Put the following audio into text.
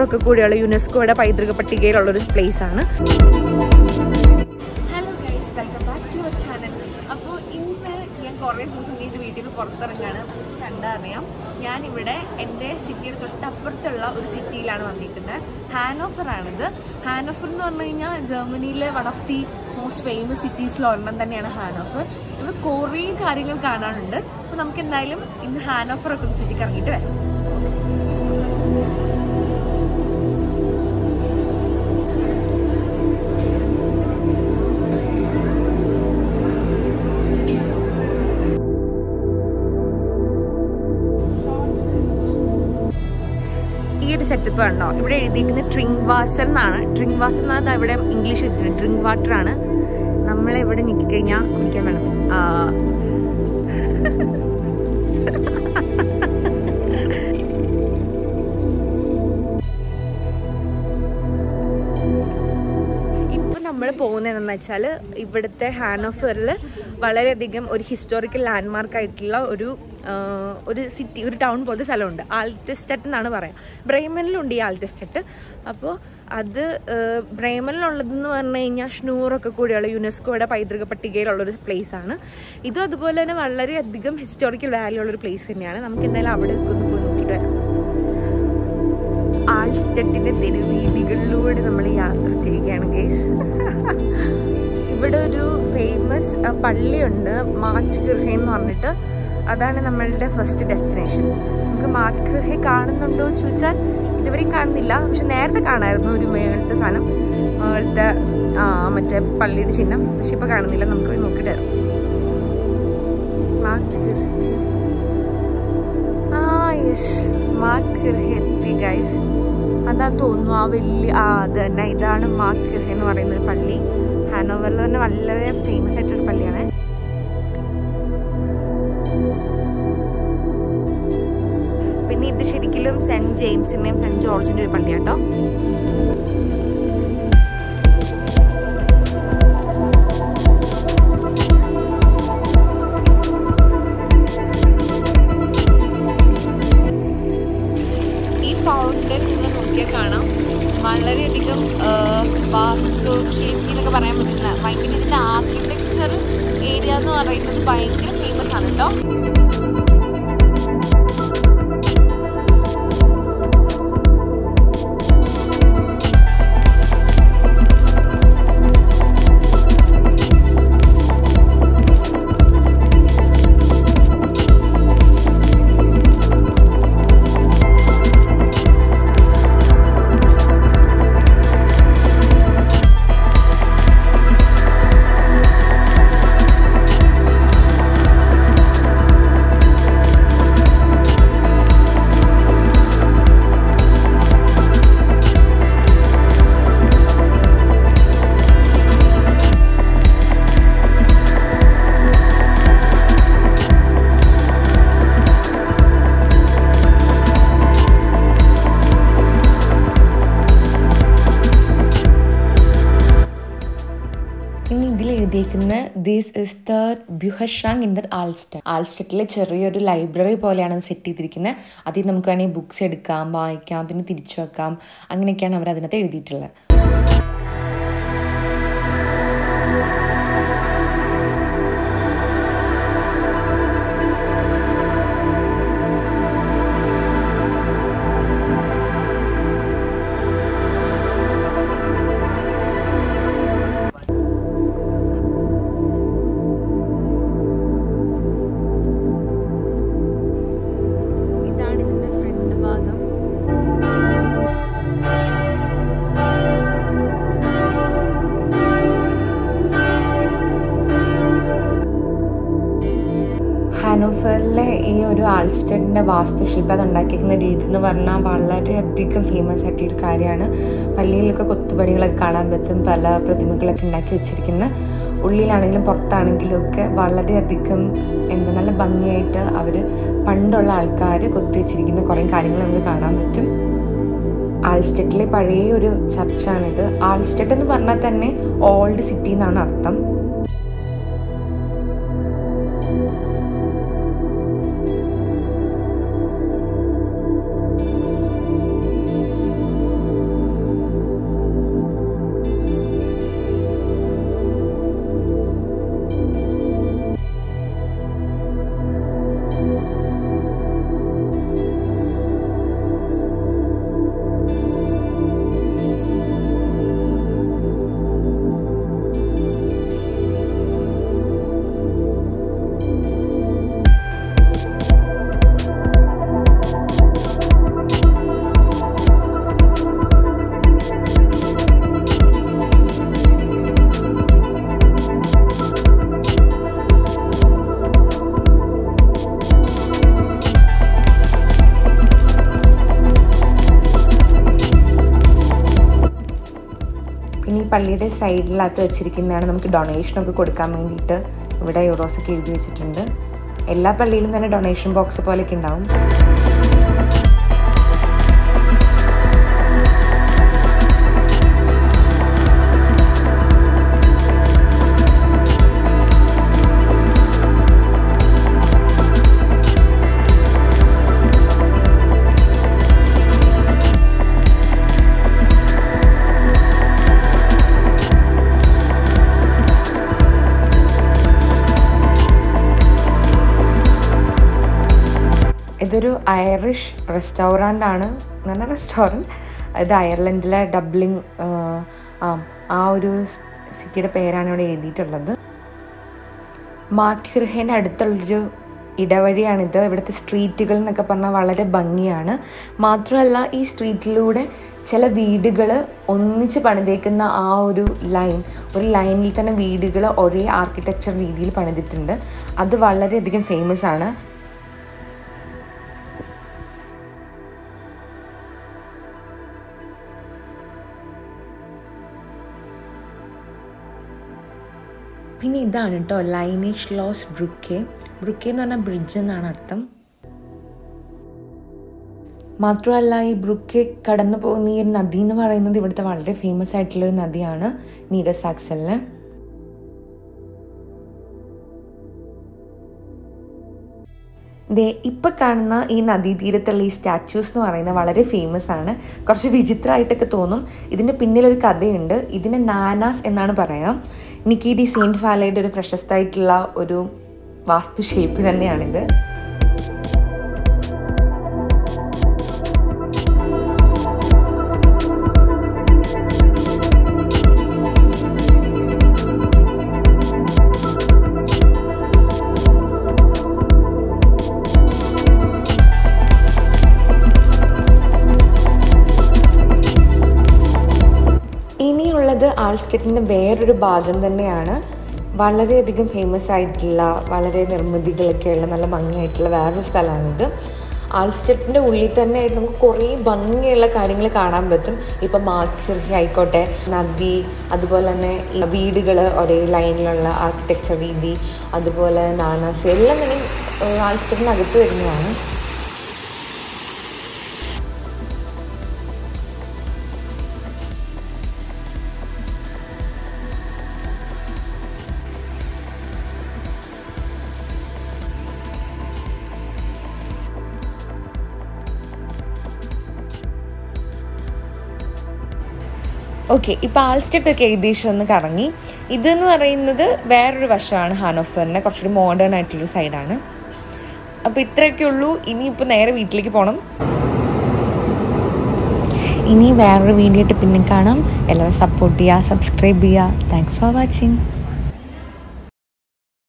ഷ്നൂറൊക്കെ കൂടിയുള്ള യുനെസ്കോയുടെ പൈതൃക പട്ടികയിലുള്ള ഒരു പ്ലേസ് ആണ് hello guys welcome back to our channel അപ്പോൾ ഇന്ന് ഞാൻ കുറേ ദിവസം കഴിഞ്ഞ് വീട്ടിൽ നിന്ന് പുറത്തിറങ്ങാണ് കണ്ടാൽ അറിയാം ഞാനിവിടെ എൻ്റെ സിറ്റിയുടെ തൊട്ടപ്പുറത്തുള്ള ഒരു സിറ്റിയിലാണ് വന്നിരിക്കുന്നത് ഹാനോഫർ ആണിത് ഹാനോഫർ എന്ന് പറഞ്ഞു കഴിഞ്ഞാൽ ജർമ്മനിയിലെ one of the most famous സിറ്റീസിൽ ഒരെണ്ണം തന്നെയാണ് ഹാനോഫർ ഇവിടെ കുറേ കാര്യങ്ങൾ കാണാനുണ്ട് അപ്പോൾ നമുക്ക് എന്തായാലും ഇന്ന് ഹാനോഫർ ഒക്കെ ഒന്ന് ചുറ്റിക്കറങ്ങിയിട്ട് വരാം ഈ ഒരു സെറ്റപ്പ് കണ്ടോ ഇവിടെ എഴുതിയിരിക്കുന്നത് ഡ്രിങ്ക് വാസർ എന്നാണ് ഡ്രിങ്ക് വാസർ എന്നാണ് ഇവിടെ ഇംഗ്ലീഷ് എഴുതിയിട്ടുണ്ട് ഡ്രിങ്ക് വാട്ടർ ആണ് നമ്മളിവിടെ നിൽക്കി കഴിഞ്ഞാൽ കുടിക്കാൻ വേണം ആ. ഇപ്പൊ നമ്മൾ പോകുന്നതെന്ന് വെച്ചാൽ ഇവിടുത്തെ ഹാനോഫറിൽ വളരെയധികം ഒരു ഹിസ്റ്റോറിക്കൽ ലാൻഡ്മാർക്ക് ആയിട്ടുള്ള ഒരു ആ, ഒരു സിറ്റി ഒരു ടൗൺ പോലത്തെ സ്ഥലമുണ്ട് ആൽറ്റസ്റ്ററ്റ് എന്നാണ് പറയാം ബ്രേമനിലുണ്ട് ഈ ആൽറ്റസ്റ്ററ്റ് അപ്പോൾ അത് ബ്രേമനിലുള്ളതെന്ന് പറഞ്ഞു കഴിഞ്ഞാൽ ഷ്നൂറൊക്കെ കൂടിയുള്ള യുനെസ്കോയുടെ പൈതൃക പട്ടികയിലുള്ള ഒരു പ്ലേസ് ആണ് ഇതും അതുപോലെ തന്നെ വളരെയധികം ഹിസ്റ്റോറിക്കൽ വാല്യൂ ഉള്ള ഒരു പ്ലേസ് തന്നെയാണ് നമുക്ക് എന്തായാലും അവിടെ ഒന്ന് പോയി നോക്കിയിട്ട് വരാം ആൾസ്റ്ററ്റിന്റെ തെരുവീതികളിലൂടെ നമ്മൾ യാത്ര ചെയ്യുകയാണ് ഗൈസ് ഇവിടെ ഒരു ഫേമസ് പള്ളിയുണ്ട് മാർട്ട് ഗൃഹ എന്ന് പറഞ്ഞിട്ട് അതാണ് നമ്മളുടെ ഫസ്റ്റ് ഡെസ്റ്റിനേഷൻ നമുക്ക് മാർട്ട് ഗൃഹ കാണുന്നുണ്ടോ എന്ന് ചോദിച്ചാൽ ഇതുവരെയും കാണുന്നില്ല പക്ഷെ നേരത്തെ കാണായിരുന്നു ഒരു മേളത്തെ സാധനം മേളത്തെ ആ മറ്റേ പള്ളിയുടെ ചിഹ്നം പക്ഷെ ഇപ്പൊ കാണുന്നില്ല നമുക്ക് പോയി നോക്കിയിട്ട് വരാം മാർട്ട് ഗൃഹ ആ യെസ് മാർക്ക് ഗൃഹ എത്തി ഗൈസ് അതാ തോന്നുന്നു ആ വലിയ ആ അത് തന്നെ ഇതാണ് മാർക്ക് ഗൃഹ എന്ന് പറയുന്ന ഒരു പള്ളി ഹാനോവറിൽ തന്നെ വളരെ ഫേമസ് ആയിട്ടൊരു പള്ളിയാണ് പിന്നെ ഇത് ശരിക്കും സെന്റ് ജെയിംസിന്റെയും സെന്റ് ജോർജിന്റെ ഒരു പള്ളിയാട്ടോ ഈ ഫൗണ്ടൻ നിങ്ങൾ നോക്കിയാൽ കാണാം വളരെയധികം വാസ്തു ശില്പി എന്നൊക്കെ പറയാൻ പറ്റുന്ന ഭയങ്കര ഇതിൻ്റെ ആർക്കിടെക്ചർ ഏരിയ എന്ന് പറയുന്നത് ഭയങ്കര ഫേമസ് ആണ് കേട്ടോ ഇനി ഇതിൽ എഴുതിയിരിക്കുന്ന ദിസ് ഇസ് ദ ബ്യുഹഷ്രാങ് ഇൻ ദ ആൾസ്റ്റർ ആൾസ്റ്ററ്റിലെ ചെറിയൊരു ലൈബ്രറി പോലെയാണ് സെറ്റ് ചെയ്തിരിക്കുന്നത് അതിൽ നമുക്ക് വേണമെങ്കിൽ ബുക്സ് എടുക്കാം വായിക്കാം പിന്നെ തിരിച്ചു വെക്കാം അങ്ങനെയൊക്കെയാണ് അവർ അതിനകത്ത് എഴുതിയിട്ടുള്ളത് ഇതാണ് ഇതിന്റെ ഫ്രണ്ട് ഭാഗം ഹാനോഫറിലെ ഈ ഒരു ആൾസ്റ്റഡിൻ്റെ വാസ്തുശില്പം അത് ഉണ്ടാക്കിയിരിക്കുന്ന രീതി എന്ന് പറഞ്ഞാൽ വളരെയധികം ഫേമസ് ആയിട്ടുള്ളൊരു കാര്യമാണ് പള്ളിയിലൊക്കെ കൊത്തുപണികളൊക്കെ കാണാൻ പറ്റും പല പ്രതിമകളൊക്കെ ഉണ്ടാക്കി വെച്ചിരിക്കുന്ന ഉള്ളിലാണെങ്കിലും പുറത്താണെങ്കിലും ഒക്കെ വളരെയധികം എന്താ നല്ല ഭംഗിയായിട്ട് അവർ പണ്ടുള്ള ആൾക്കാർ കൊത്തി വെച്ചിരിക്കുന്ന കുറേ കാര്യങ്ങൾ നമുക്ക് കാണാൻ പറ്റും ആൾസ്റ്ററ്റിലെ പഴയ ഒരു ചർച്ചാണിത് ആൾസ്റ്റഡ് എന്ന് പറഞ്ഞാൽ തന്നെ ഓൾഡ് സിറ്റി എന്നാണ് അർത്ഥം പിന്നെ ഈ പള്ളിയുടെ സൈഡിലകത്ത് വെച്ചിരിക്കുന്നതാണ് നമുക്ക് ഡൊണേഷനൊക്കെ കൊടുക്കാൻ വേണ്ടിയിട്ട് ഇവിടെ യൂറോസൊക്കെ എഴുതി വെച്ചിട്ടുണ്ട് എല്ലാ പള്ളിയിലും തന്നെ ഡൊണേഷൻ ബോക്സ് പോലെയൊക്കെ ഉണ്ടാവും ഇതൊരു ഐറിഷ് റെസ്റ്റോറൻ്റ് ആണ് നല്ല റെസ്റ്റോറൻറ്റ് ഇത് അയർലൻഡിലെ ഡബ്ലിംഗ് ആ ആ ഒരു സിറ്റിയുടെ പേരാണ് ഇവിടെ എഴുതിയിട്ടുള്ളത് മാർക്കിർഹേൻ്റെ അടുത്തുള്ളൊരു ഇടവഴിയാണിത് ഇവിടുത്തെ സ്ട്രീറ്റുകൾ എന്നൊക്കെ പറഞ്ഞാൽ വളരെ ഭംഗിയാണ് മാത്രമല്ല ഈ സ്ട്രീറ്റിലൂടെ ചില വീടുകൾ ഒന്നിച്ച് പണിതേക്കുന്ന ആ ഒരു ലൈൻ ഒരു ലൈനിൽ തന്നെ വീടുകൾ ഒരേ ആർക്കിടെക്ചർ രീതിയിൽ പണിതിട്ടുണ്ട് അത് വളരെയധികം ഫേമസ് ആണ് പിന്നെ ഇതാണ് കേട്ടോ ലൈനേഷ് ലോസ് ബ്രുക്കെ ബ്രുക്കെ എന്ന് പറഞ്ഞാൽ ബ്രിഡ്ജ് എന്നാണ് അർത്ഥം മാത്രമല്ല ഈ ബ്രുക്കെ കടന്നു പോകുന്ന ഈ ഒരു നദി എന്ന് പറയുന്നത് ഇവിടുത്തെ വളരെ ഫേമസ് ആയിട്ടുള്ള ഒരു നദിയാണ് നീരസാക്സലിന് ദേ ഇപ്പം കാണുന്ന ഈ നദീതീരത്തുള്ള ഈ സ്റ്റാച്യൂസ് എന്ന് പറയുന്നത് വളരെ ഫേമസ് ആണ് കുറച്ച് വിചിത്രമായിട്ടൊക്കെ തോന്നും ഇതിൻ്റെ പിന്നിലൊരു കഥയുണ്ട് ഇതിന് നാനാസ് എന്നാണ് പറയാം നിക്കീതി സെയിൻറ്റ് ഫാലയുടെ ഒരു പ്രശസ്തമായിട്ടുള്ള ഒരു വാസ്തുശില്പി തന്നെയാണിത് ഇനിയുള്ളത് ആൾസ്റ്റെറ്റിൻ്റെ വേറൊരു ഭാഗം തന്നെയാണ് വളരെയധികം ഫേമസ് ആയിട്ടുള്ള വളരെ നിർമ്മിതികളൊക്കെയുള്ള നല്ല ഭംഗിയായിട്ടുള്ള വേറൊരു സ്ഥലമാണിത് ആൾസ്റ്റെറ്റിൻ്റെ ഉള്ളിൽ തന്നെ ആയിട്ട് നമുക്ക് കുറേ ഭംഗിയുള്ള കാര്യങ്ങൾ കാണാൻ പറ്റും ഇപ്പം മാർക്കിർഹി ആയിക്കോട്ടെ നദി അതുപോലെ തന്നെ ഈ വീടുകൾ ഒരേ ലൈനിലുള്ള ആർക്കിടെക്ചർ രീതി അതുപോലെ നാനാസ് എല്ലാം തന്നെ ആൾസ്റ്റെറ്റിനകത്ത് വരുന്നതാണ് ഓക്കെ ഇപ്പോൾ ആൾ സ്റ്റെപ്പൊക്കെ ഏകദേശം ഒന്ന് കറങ്ങി ഇതെന്ന് പറയുന്നത് വേറൊരു വശമാണ് ഹാനോഫറിൻ്റെ കുറച്ചുകൂടി മോഡേൺ ആയിട്ടുള്ളൊരു സൈഡാണ് അപ്പോൾ ഇത്രയൊക്കെ ഉള്ളൂ ഇനിയിപ്പോൾ നേരെ വീട്ടിലേക്ക് പോകണം ഇനി വേറൊരു വീഡിയോ ആയിട്ട് പിന്നെ കാണാം എല്ലാവരും സപ്പോർട്ട് ചെയ്യുക സബ്സ്ക്രൈബ് ചെയ്യുക താങ്ക്സ് ഫോർ വാച്ചിങ്